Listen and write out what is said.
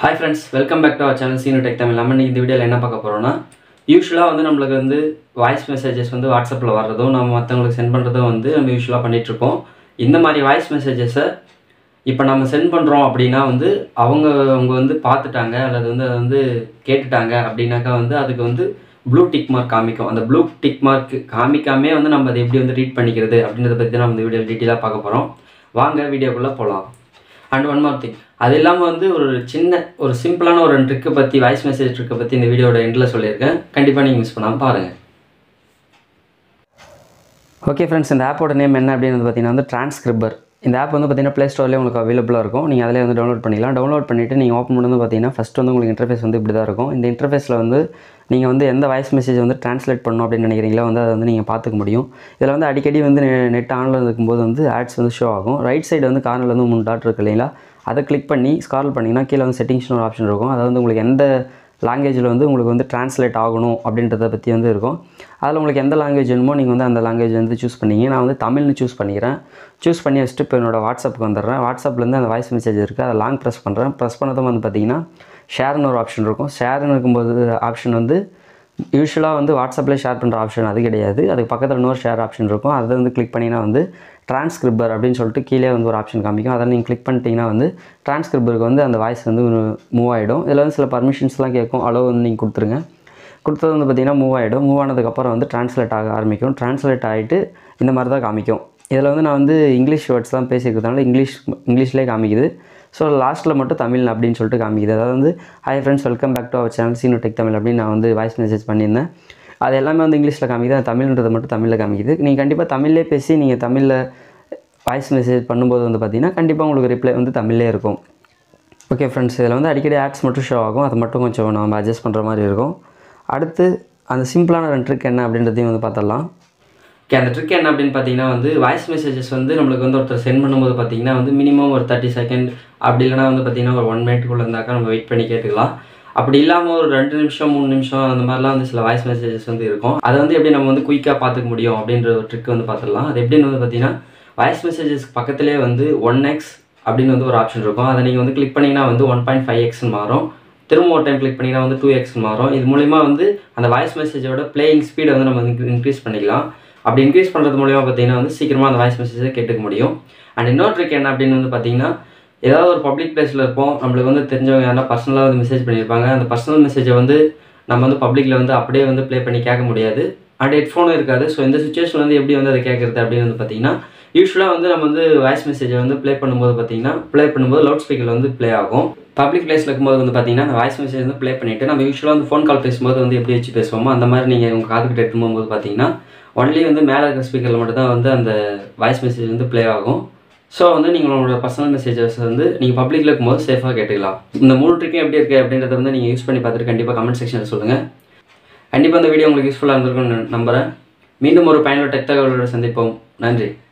hi friends welcome back to our channel Seenu tech Tamil நம்ம இன்னைக்கு இந்த வீடியோவில் என்ன பார்க்க போகிறோம்னா யூஸ்வலாக வந்து நம்மளுக்கு வந்து வாய்ஸ் மெசேஜஸ் வந்து வாட்ஸ்அப்பில் வர்றதும் நம்ம மற்றவங்களுக்கு சென்ட் பண்ணுறதும் வந்து நம்ம யூஸ்வலாக பண்ணிகிட்ருப்போம் இந்த மாதிரி வாய்ஸ் மெசேஜஸை இப்போ நம்ம சென்ட் பண்ணுறோம் அப்படின்னா வந்து அவங்க அவங்க வந்து பார்த்துட்டாங்க அல்லது வந்து அதை வந்து கேட்டுட்டாங்க அப்படின்னாக்கா வந்து அதுக்கு வந்து ப்ளூ டிக் மார்க் காமிக்கும் அந்த ப்ளூ டிக் மார்க் காமிக்காமே வந்து நம்ம அதை எப்படி வந்து ரீட் பண்ணிக்கிறது அப்படின்றத பற்றி தான் நம்ம இந்த வீடியோ டீட்டெயிலாக பார்க்க போகிறோம் வாங்க வீடியோக்குள்ளே போகலாம் அண்ட் ஒன் மோர் திங் அது இல்லாமல் வந்து ஒரு சின்ன ஒரு சிம்பிளான ஒரு ட்ரிக்கை பற்றி வாய்ஸ் மெசேஜ் ட்ரிக்கை பற்றி இந்த வீடியோட எண்டில் சொல்லியிருக்கேன் கண்டிப்பாக நீங்கள் மிஸ் பண்ணாமல் பாருங்கள் ஓகே ஃப்ரெண்ட்ஸ் இந்த ஆப்போட நேம் என்ன அப்படின்னு வந்து பார்த்தீங்கன்னா வந்து டிரான்ஸ்கிரிப்பர் இந்த ஆப் வந்து பார்த்தீங்கன்னா ப்ளே ஸ்டோர்லேயே உங்களுக்கு அவைலபிளாக இருக்கும் நீங்கள் அதிலே வந்து டவுன்லோட் பண்ணிக்கலாம் டவுன்லோட் பண்ணிவிட்டு நீங்கள் ஓப்பன் பண்ணி பார்த்தீங்கன்னா ஃபஸ்ட் வந்து உங்களுக்கு இன்டர்ஃபேஸ் வந்து இப்படி தான் இருக்கும் இந்த இன்டர்ஃபேஸில் வந்து நீங்கள் வந்து எந்த வாய்ஸ் மெசேஜ் வந்து ட்ரான்ஸ்லேட் பண்ணணும் அப்படின்னு நினைக்கிறீங்களோ வந்து அதை வந்து நீங்கள் பார்த்துக்க முடியும் இதில் வந்து அடிக்கடி வந்து நெட் ஆனில் இருக்கும்போது வந்து ஆட்ஸ் வந்து ஷோ ஆகும் ரைட் சைடு வந்து கார்னரில் வந்து மூணு டாட் இருக்கு இல்லைங்களா அதை கிளிக் பண்ணி ஸ்கார்ல் பண்ணிங்கன்னா கீழே வந்து செட்டிங்ஸ்னு ஒரு ஆப்ஷன் இருக்கும் அதாவது வந்து உங்களுக்கு எந்த லாங்குவேஜில் வந்து உங்களுக்கு வந்து ட்ரான்ஸ்லேட் ஆகணும் அப்படின்றத பற்றி வந்து இருக்கும் அதில் உங்களுக்கு எந்த லாங்குவேஜ் வேணுமோ நீங்கள் வந்து அந்த லாங்குவேஜ் வந்து சூஸ் பண்ணிங்க நான் வந்து தமிழ்னு சூஸ் பண்ணிக்கிறேன் சூஸ் பண்ணி வச்சுட்டு இப்போ என்னோட வாட்ஸ்அப்புக்கு வந்துடுறேன் வாட்ஸ்அப்லேருந்து அந்த வாய்ஸ் மெசேஜ் இருக்குது அதை லாங் ப்ரெஸ் பண்ணுறேன் ப்ரெஸ் பண்ணதும் வந்து பார்த்தீங்கன்னா ஷேர்னு ஒரு ஆப்ஷன் இருக்கும் ஷேர்னு இருக்கும்போது ஆப்ஷன் வந்து யூஸ்வலாக வந்து வாட்ஸ்அப்பில் ஷேர் பண்ணுற ஆப்ஷன் அது கிடையாது அதுக்கு பக்கத்தில் இன்னொரு ஷேர் ஆப்ஷன் இருக்கும் அதை வந்து கிளிக் பண்ணிங்கன்னா வந்து டிரான்ஸ்கிரிப்பர் அப்படின்னு சொல்லிட்டு கீழே வந்து ஒரு ஆப்ஷன் காமிக்கும் அதில் நீங்கள் கிளிக் பண்ணிட்டீங்கன்னா வந்து டிரான்ஸ்கிரிப்பருக்கு வந்து அந்த வாய்ஸ் வந்து மூவ் ஆகிடும் இதில் வந்து சில பர்மிஷன்ஸ்லாம் கேட்கும் அளவு வந்து நீங்கள் கொடுத்துருங்க கொடுத்தது வந்து பார்த்திங்கன்னா மூவ் ஆகிடும் மூவ் ஆனதுக்கப்புறம் வந்து ட்ரான்ஸ்லேட் ஆக ஆரம்பிக்கும் ட்ரான்ஸ்லேட் ஆகிட்டு இந்த மாதிரி தான் காமிக்கும் இதில் வந்து நான் வந்து இங்கிலீஷ் வேர்ட்ஸ் தான் பேசியிருக்கிறதுனால இங்கிலீஷ் இங்கிலீஷ்லேயே காமிக்குது ஸோ லாஸ்ட்டில் மட்டும் தமிழ் அப்படின்னு சொல்லிட்டு காமிக்குது அதாவது வந்து hi friends welcome back to our channel Seenu tech Tamil அப்படின்னு நான் வந்து வாய்ஸ் மெசேஜ் பண்ணியிருந்தேன் அது எல்லாமே வந்து இங்கிலீஷில் காமிக்குது அது தமிழ்ன்றது மட்டும் தமிழில் காமிக்குது நீங்கள் கண்டிப்பாக தமிழ்லே பேசி நீங்கள் தமிழில் வாய்ஸ் மெசேஜ் பண்ணும்போது வந்து பார்த்திங்கன்னா கண்டிப்பாக உங்களுக்கு ரிப்ளை வந்து தமிழ்லே இருக்கும் ஓகே ஃப்ரெண்ட்ஸ் இதில் வந்து அடிக்கடி ஆட்ஸ் மட்டும் ஷோ ஆகும் அது மட்டும் கொஞ்சம் நம்ம அட்ஜஸ்ட் பண்ணுற மாதிரி இருக்கும் அடுத்து அந்த சிம்பிளான ரெண்டு ட்ரிக் என்ன அப்படின்றதையும் வந்து பார்த்துடலாம் ஓகே அந்த ட்ரிக் என்ன அப்படின்னு பார்த்தீங்கன்னா வந்து வாய்ஸ் மெசேஜஸ் வந்து நம்மளுக்கு வந்து ஒருத்தர் சென்ட் பண்ணும்போது பார்த்தீங்கன்னா வந்து மினிமம் ஒரு தேர்ட்டி செகண்ட் அப்படி இல்லைனா வந்து பார்த்தீங்கன்னா ஒரு ஒன் மினிட்குள்ளே இருந்தாக்கா நம்ம வெயிட் பண்ணி கேட்டுக்கலாம் அப்படி இல்லாமல் ஒரு ரெண்டு நிமிஷம் மூணு நிமிஷம் அந்த மாதிரிலாம் வந்து சில வாய்ஸ் மெசேஜஸ் வந்து இருக்கும் அதை வந்து எப்படி நம்ம வந்து குயிக்காக பார்த்துக்க முடியும் அப்படின்ற ஒரு ட்ரிக் வந்து பார்த்துடலாம் அது எப்படின்னு வந்து பார்த்தீங்கன்னா வாய்ஸ் மெசேஜஸ் பக்கத்துலேயே வந்து ஒன் எக்ஸ் அப்படின்னு வந்து ஒரு ஆப்ஷன் இருக்கும் அதை நீங்கள் வந்து கிளிக் பண்ணிங்கன்னா வந்து ஒன் பாயிண்ட் ஃபைவ் எக்ஸ்னு மாறும் திரும்ப ஒரு டைம் கிளிக் பண்ணிங்கன்னா வந்து டூ எக்ஸ் மாறும் இது மூலிமா வந்து அந்த வாய்ஸ் மெசேஜோட பிளேயிங் ஸ்பீடை வந்து நம்ம வந்து இன்க்ரீஸ் பண்ணிக்கலாம் அப்படி இன்க்ரீஸ் பண்ணுறது மூலிமா பார்த்தீங்கன்னா வந்து சீக்கிரமாக அந்த வாய்ஸ் மெசேஜை கேட்டுக்க முடியும் அண்ட் இன்னொரு ட்ரிக் என்ன அப்படின்னு வந்து பார்த்தீங்கன்னா ஏதாவது ஒரு பப்ளிக் பிளேஸில் இருப்போம் நம்மளுக்கு வந்து தெரிஞ்சவங்க யாரா பர்சனலாக வந்து மெசேஜ் பண்ணியிருப்பாங்க அந்த பர்சனல் மெசேஜை வந்து நம்ம வந்து பப்ளிக்கில் வந்து அப்படியே வந்து ப்ளே பண்ணி கேட்க முடியாது அண்ட் ஹெட்ஃபோனும் இருக்காது ஸோ இந்த சுச்சுவேஷன் வந்து எப்படி வந்து அதை கேட்குறது அப்படின்னு வந்து பார்த்தீங்கன்னா யூஸ்வலாக வந்து நம்ம வந்து வாய்ஸ் மெசேஜை வந்து ப்ளே பண்ணும்போது பார்த்தீங்கன்னா ப்ளே பண்ணும்போது லவுட் ஸ்பீக்கரில் வந்து ப்ளே ஆகும் பப்ளிக் பிளேஸில் இருக்கும்போது வந்து பார்த்தீங்கன்னா அந்த வாய்ஸ் மெசேஜ் வந்து ப்ளே பண்ணிவிட்டு நம்ம யூஸ்வலாக வந்து ஃபோன் கால் பேசும்போது வந்து எப்படி வச்சு பேசுவோமோ அந்த மாதிரி நீங்கள் உங்கள் காதுக்கிட்ட எடுத்தும்போது பார்த்தீங்கன்னா ஒன்லி வந்து மேலே இருக்கிற ஸ்பீக்கரில் மட்டும் தான் வந்து அந்த வாய்ஸ் மெசேஜ் வந்து ப்ளே ஆகும் ஸோ வந்து நீங்கள் உங்களோட பர்சனல் மெசேஜஸ் வந்து நீங்கள் பப்ளிக்கில் இருக்கும்போது சேஃபாக கேட்டுக்கலாம் இந்த மூணு ட்ரிக்கும் எப்படி இருக்குது அப்படின்றத வந்து நீங்கள் யூஸ் பண்ணி பார்த்துட்டு கண்டிப்பாக கமெண்ட் செக்ஷனில் சொல்லுங்கள் கண்டிப்பாக இந்த வீடியோ உங்களுக்கு யூஸ்ஃபுல்லாக இருந்திருக்கும்னு நம்புகிறேன் மீண்டும் ஒரு பயனுள்ள டெக் தகவலோட சந்திப்போம் நன்றி